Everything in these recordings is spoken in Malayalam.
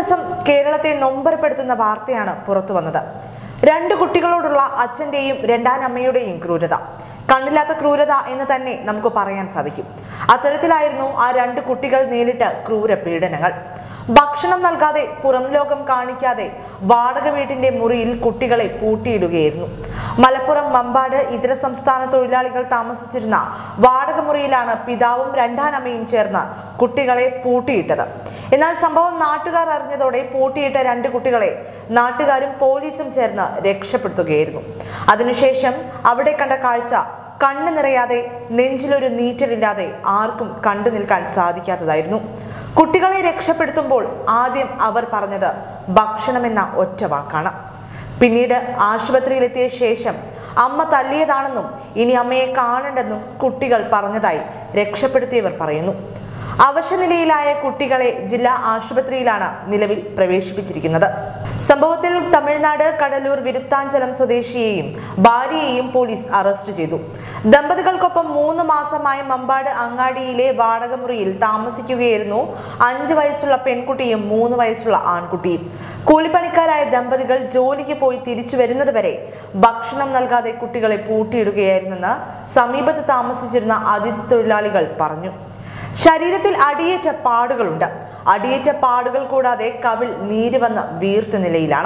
ദിവസം കേരളത്തെ നൊമ്പരപ്പെടുത്തുന്ന വാർത്തയാണ് പുറത്തു വന്നത് രണ്ട് കുട്ടികളോടുള്ള അച്ഛന്റെയും രണ്ടാനമ്മയുടെയും ക്രൂരത കണ്ണില്ലാത്ത ക്രൂരത എന്ന് തന്നെ നമുക്ക് പറയാൻ സാധിക്കും അത്തരത്തിലായിരുന്നു ആ രണ്ട് കുട്ടികൾ നേരിട്ട ക്രൂര പീഡനങ്ങൾ ഭക്ഷണം നൽകാതെ പുറം ലോകം കാണിക്കാതെ വാടക വീട്ടിന്റെ മുറിയിൽ കുട്ടികളെ പൂട്ടിയിടുകയായിരുന്നു മലപ്പുറം മമ്പാട് ഇതര സംസ്ഥാന തൊഴിലാളികൾ താമസിച്ചിരുന്ന വാടക മുറിയിലാണ് പിതാവും രണ്ടാനമ്മയും ചേർന്ന് കുട്ടികളെ പൂട്ടിയിട്ടത് എന്നാൽ സംഭവം നാട്ടുകാർ അറിഞ്ഞതോടെ പൂട്ടിയിട്ട രണ്ട് കുട്ടികളെ നാട്ടുകാരും പോലീസും ചേർന്ന് രക്ഷപ്പെടുത്തുകയായിരുന്നു അതിനുശേഷം അവിടെ കണ്ട കാഴ്ച കണ്ണു നിറയാതെ നെഞ്ചിലൊരു നീറ്റലില്ലാതെ ആർക്കും കണ്ടു നിൽക്കാൻ സാധിക്കാത്തതായിരുന്നു കുട്ടികളെ രക്ഷപ്പെടുത്തുമ്പോൾ ആദ്യം അവർ പറഞ്ഞത് ഭക്ഷണമെന്ന ഒറ്റ വാക്കാണ് പിന്നീട് ആശുപത്രിയിലെത്തിയ ശേഷം അമ്മ തല്ലിയതാണെന്നും ഇനി അമ്മയെ കാണണ്ടെന്നും കുട്ടികൾ പറഞ്ഞതായി രക്ഷപ്പെടുത്തിയവർ പറയുന്നു അവശനിലയിലായ കുട്ടികളെ ജില്ലാ ആശുപത്രിയിലാണ് നിലവിൽ പ്രവേശിപ്പിച്ചിരിക്കുന്നത് സംഭവത്തിൽ തമിഴ്നാട് കടലൂർ വിരുത്താഞ്ചലം സ്വദേശിയെയും ഭാര്യയെയും പോലീസ് അറസ്റ്റ് ചെയ്തു ദമ്പതികൾക്കൊപ്പം മൂന്ന് മാസമായി മമ്പാട് അങ്ങാടിയിലെ വാടകമുറിയിൽ താമസിക്കുകയായിരുന്നു അഞ്ച് വയസ്സുള്ള പെൺകുട്ടിയും മൂന്ന് വയസ്സുള്ള ആൺകുട്ടിയും കൂലിപ്പണിക്കാരായ ദമ്പതികൾ ജോലിക്ക് പോയി തിരിച്ചു വരുന്നത് വരെ ഭക്ഷണം നൽകാതെ കുട്ടികളെ പൂട്ടിയിടുകയായിരുന്നെന്ന് സമീപത്ത് താമസിച്ചിരുന്ന അതിഥി തൊഴിലാളികൾ പറഞ്ഞു ശരീരത്തിൽ അടിയേറ്റ പാടുകളുണ്ട് അടിയേറ്റ പാടുകൾ കൂടാതെ കവിൾ നീര് വന്ന് വീർത്ത നിലയിലാണ്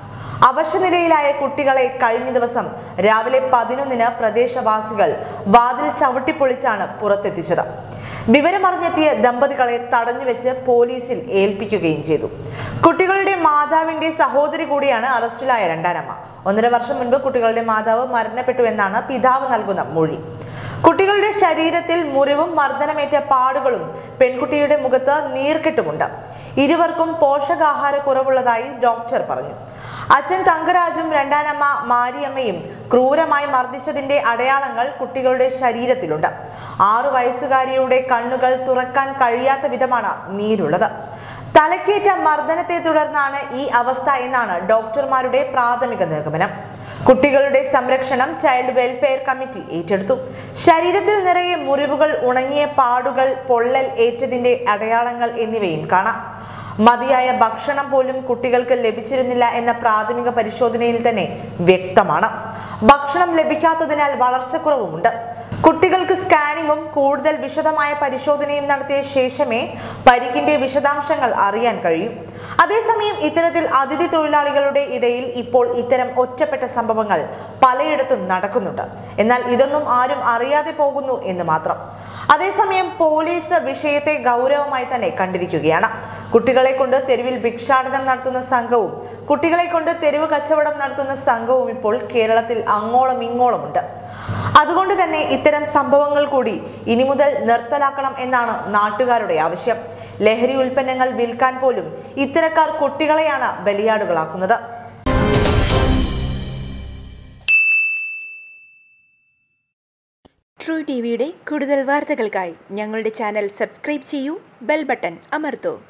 അവശനിലയിലായ കുട്ടികളെ കഴിഞ്ഞ ദിവസം രാവിലെ പതിനൊന്നിന് പ്രദേശവാസികൾ വാതിൽ ചവിട്ടിപ്പൊളിച്ചാണ് പുറത്തെത്തിച്ചത് വിവരമറിഞ്ഞെത്തിയ ദമ്പതികളെ തടഞ്ഞുവെച്ച് പോലീസിൽ ഏൽപ്പിക്കുകയും ചെയ്തു കുട്ടികളുടെ മാതാവിന്റെ സഹോദരി കൂടിയാണ് അറസ്റ്റിലായ രണ്ടാനമ്മ ഒന്നര വർഷം മുൻപ് കുട്ടികളുടെ മാതാവ് മരണപ്പെട്ടു എന്നാണ് പിതാവ് നൽകുന്ന മൊഴി കുട്ടികളുടെ ശരീരത്തിൽ മുറിവും മർദ്ദനമേറ്റ പാടുകളും പെൺകുട്ടിയുടെ മുഖത്ത് നീർക്കെട്ടുമുണ്ട് ഇരുവർക്കും പോഷകാഹാര കുറവുള്ളതായി ഡോക്ടർ പറഞ്ഞു അച്ഛൻ തങ്കരാജും രണ്ടാനമ്മ മാരിയമ്മയും ക്രൂരമായി മർദ്ദിച്ചതിന്റെ അടയാളങ്ങൾ കുട്ടികളുടെ ശരീരത്തിലുണ്ട് ആറു വയസ്സുകാരിയുടെ കണ്ണുകൾ തുറക്കാൻ കഴിയാത്ത വിധമാണ് നീരുള്ളത് തലക്കേറ്റ മർദ്ദനത്തെ തുടർന്നാണ് ഈ അവസ്ഥ എന്നാണ് ഡോക്ടർമാരുടെ പ്രാഥമിക നിഗമനം കുട്ടികളുടെ സംരക്ഷണം ചൈൽഡ് വെൽഫെയർ കമ്മിറ്റി ഏറ്റെടുത്തു ശരീരത്തിൽ നിറയെ മുറിവുകൾ ഉണങ്ങിയ പാടുകൾ പൊള്ളൽ ഏറ്റതിന്റെ അടയാളങ്ങൾ എന്നിവയും കാണാം മതിയായ ഭക്ഷണം പോലും കുട്ടികൾക്ക് ലഭിച്ചിരുന്നില്ല എന്ന പ്രാഥമിക പരിശോധനയിൽ തന്നെ വ്യക്തമാണ് ഭക്ഷണം ലഭിക്കാത്തതിനാൽ വളർച്ചക്കുറവുമുണ്ട് കുട്ടികൾക്ക് സ്കാനിങ്ങും കൂടുതൽ വിശദമായ പരിശോധനയും നടത്തിയ ശേഷമേ പരിക്കിന്റെ വിശദാംശങ്ങൾ അറിയാൻ കഴിയൂ അതേസമയം ഇത്തരത്തിൽ അതിഥി തൊഴിലാളികളുടെ ഇടയിൽ ഇപ്പോൾ ഇത്തരം ഒറ്റപ്പെട്ട സംഭവങ്ങൾ പലയിടത്തും നടക്കുന്നുണ്ട് എന്നാൽ ഇതൊന്നും ആരും അറിയാതെ പോകുന്നു എന്ന് മാത്രം അതേസമയം പോലീസ് വിഷയത്തെ ഗൗരവമായി തന്നെ കണ്ടിരിക്കുകയാണ് കുട്ടികളെ കൊണ്ട് തെരുവിൽ ഭിക്ഷാടനം നടത്തുന്ന സംഘവും കുട്ടികളെ കൊണ്ട് തെരുവ് കച്ചവടം നടത്തുന്ന സംഘവും ഇപ്പോൾ കേരളത്തിൽ അങ്ങോളം ഇങ്ങോളമുണ്ട് അതുകൊണ്ട് തന്നെ ഇത്തരം സംഭവങ്ങൾ കൂടി ഇനി മുതൽ നിർത്തലാക്കണം എന്നാണ് നാട്ടുകാരുടെ ആവശ്യം ലഹരി ഉൽപ്പന്നങ്ങൾ വിൽക്കാൻ പോലും ഇത്തരക്കാർ കുട്ടികളെയാണ് ബലിയാടുകളാക്കുന്നത് ട്രൂ ടി വിയുടെ കൂടുതൽ വാർത്തകൾക്കായി ഞങ്ങളുടെ ചാനൽ സബ്സ്ക്രൈബ് ചെയ്യൂ ബെൽ ബട്ടൺ അമർത്തൂ